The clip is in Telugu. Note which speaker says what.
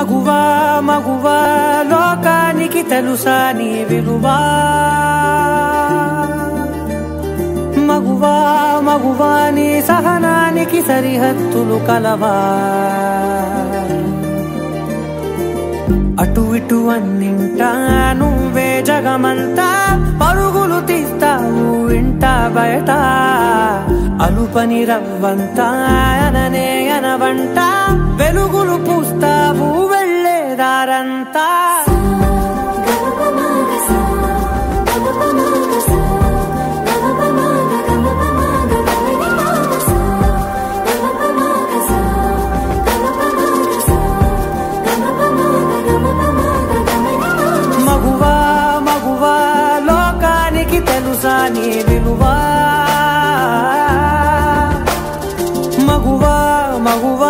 Speaker 1: మగువా మగువా లోకానికి తెలుసా నీ విలువా మగువా మగువా నీ సహనానికి సరిహద్దులు కలవా అటు ఇటు అన్నింటా నువ్వే జగమంతా పరుగులు తీస్తావు ఇంట బయట అలుపని రవ్వంతా అననే అనవంట వెలుగులు పూస్తావు వెళ్ళేదారంతా మగువా మగువా లోకానికి తెలుసా నీ విలువా మగువా మగువా